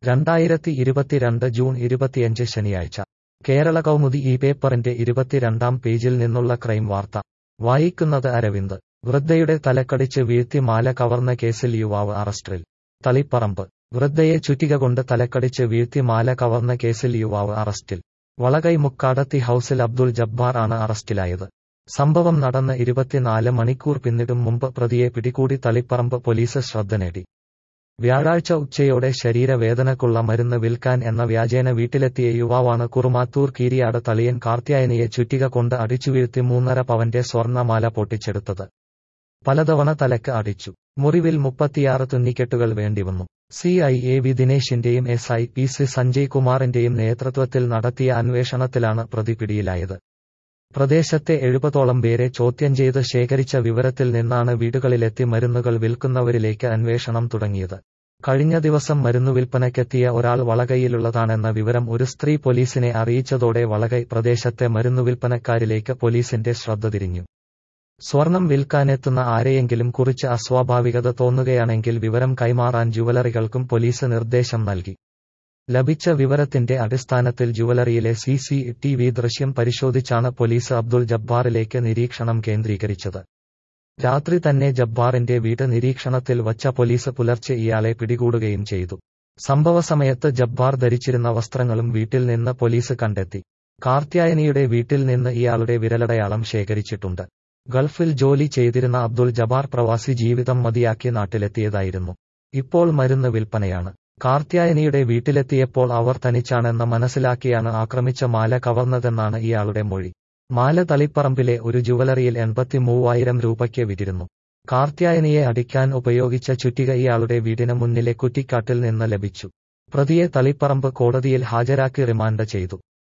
രണ്ടായിരത്തി ഇരുപത്തിരണ്ട് ജൂൺ ഇരുപത്തിയഞ്ച് ശനിയാഴ്ച കേരള കൗമുദി ഈ പേപ്പറിന്റെ ഇരുപത്തിരണ്ടാം പേജിൽ നിന്നുള്ള ക്രൈം വാർത്ത വായിക്കുന്നത് അരവിന്ദ് വൃദ്ധയുടെ തലക്കടിച്ച് വീഴ്ത്തി മാല കവർന്ന കേസിൽ യുവാവ് അറസ്റ്റിൽ തളിപ്പറമ്പ് വൃദ്ധയെ ചുറ്റിക കൊണ്ട് തലക്കടിച്ച് വീഴ്ത്തി മാല കവർന്ന കേസിൽ യുവാവ് അറസ്റ്റിൽ വളകൈ മുക്കാടത്തി ഹൌസിൽ അബ്ദുൾ ജബ്ബാർ ആണ് അറസ്റ്റിലായത് സംഭവം നടന്ന് ഇരുപത്തിനാല് മണിക്കൂർ പിന്നിടും മുമ്പ് പ്രതിയെ പിടികൂടി തളിപ്പറമ്പ് പോലീസ് ശ്രദ്ധ നേടി വ്യാഴാഴ്ച ഉച്ചയോടെ ശരീരവേദനക്കുള്ള മരുന്ന് വിൽക്കാൻ എന്ന വ്യാജേന വീട്ടിലെത്തിയ യുവാവാണ് കുറുമാത്തൂർ കീരിയാട് തളിയൻ കാർത്തിയായനിയെ ചുറ്റിക കൊണ്ട് അടിച്ചു വീഴ്ത്തി മൂന്നര പവന്റെ സ്വർണ്ണമാല പൊട്ടിച്ചെടുത്തത് പലതവണ തലക്ക് അടിച്ചു മുറിവിൽ മുപ്പത്തിയാറ് തുന്നിക്കെട്ടുകൾ വേണ്ടിവന്നു സി ഐ എ വി ദിനേശിന്റെയും S I P C Sanjay കുമാറിന്റെയും നേതൃത്വത്തിൽ നടത്തിയ അന്വേഷണത്തിലാണ് പ്രതി പിടിയിലായത് പ്രദേശത്തെ എഴുപതോളം പേരെ ചോദ്യം ചെയ്ത് ശേഖരിച്ച വിവരത്തിൽ നിന്നാണ് വീടുകളിലെത്തി മരുന്നുകൾ വിൽക്കുന്നവരിലേക്ക് അന്വേഷണം തുടങ്ങിയത് കഴിഞ്ഞ ദിവസം മരുന്നു വിൽപ്പനയ്ക്കെത്തിയ ഒരാൾ വളകൈയിലുള്ളതാണെന്ന വിവരം ഒരു സ്ത്രീ പോലീസിനെ അറിയിച്ചതോടെ വളകൈ പ്രദേശത്തെ മരുന്നു വിൽപ്പനക്കാരിലേക്ക് പോലീസിന്റെ ശ്രദ്ധ തിരിഞ്ഞു സ്വർണം വിൽക്കാനെത്തുന്ന ആരെയെങ്കിലും കുറിച്ച് അസ്വാഭാവികത തോന്നുകയാണെങ്കിൽ വിവരം കൈമാറാൻ ജുവലറികൾക്കും പോലീസ് നിർദ്ദേശം നൽകി ലഭിച്ച വിവരത്തിന്റെ അടിസ്ഥാനത്തിൽ ജുവലറിയിലെ സി സി ടി വി ദൃശ്യം പരിശോധിച്ചാണ് പോലീസ് അബ്ദുൾ ജബ്ബാറിലേക്ക് നിരീക്ഷണം കേന്ദ്രീകരിച്ചത് രാത്രി തന്നെ ജബ്ബാറിന്റെ വീട് നിരീക്ഷണത്തിൽ വച്ച പോലീസ് പുലർച്ചെ ഇയാളെ പിടികൂടുകയും ചെയ്തു സംഭവ സമയത്ത് ജബ്ബാർ ധരിച്ചിരുന്ന വസ്ത്രങ്ങളും വീട്ടിൽ നിന്ന് പോലീസ് കണ്ടെത്തി കാർത്യായനിയുടെ വീട്ടിൽ നിന്ന് ഇയാളുടെ വിരലടയാളം ശേഖരിച്ചിട്ടുണ്ട് ഗൾഫിൽ ജോലി ചെയ്തിരുന്ന അബ്ദുൾ ജബാർ പ്രവാസി ജീവിതം മതിയാക്കി നാട്ടിലെത്തിയതായിരുന്നു ഇപ്പോൾ മരുന്ന് വിൽപ്പനയാണ് കാർത്യായനിയുടെ വീട്ടിലെത്തിയപ്പോൾ അവർ തനിച്ചാണെന്ന് മനസ്സിലാക്കിയാണ് ആക്രമിച്ച മാല കവർന്നതെന്നാണ് ഇയാളുടെ മൊഴി മാല തളിപ്പറമ്പിലെ ഒരു ജുവലറിയിൽ എൺപത്തി മൂവായിരം രൂപയ്ക്ക് വിറ്റിരുന്നു കാർത്യായനിയെ അടിക്കാൻ ഉപയോഗിച്ച ചുറ്റിക ഇയാളുടെ വീടിന് മുന്നിലെ കുറ്റിക്കാട്ടിൽ നിന്ന് ലഭിച്ചു പ്രതിയെ തളിപ്പറമ്പ് കോടതിയിൽ ഹാജരാക്കി റിമാൻഡ് ചെയ്തു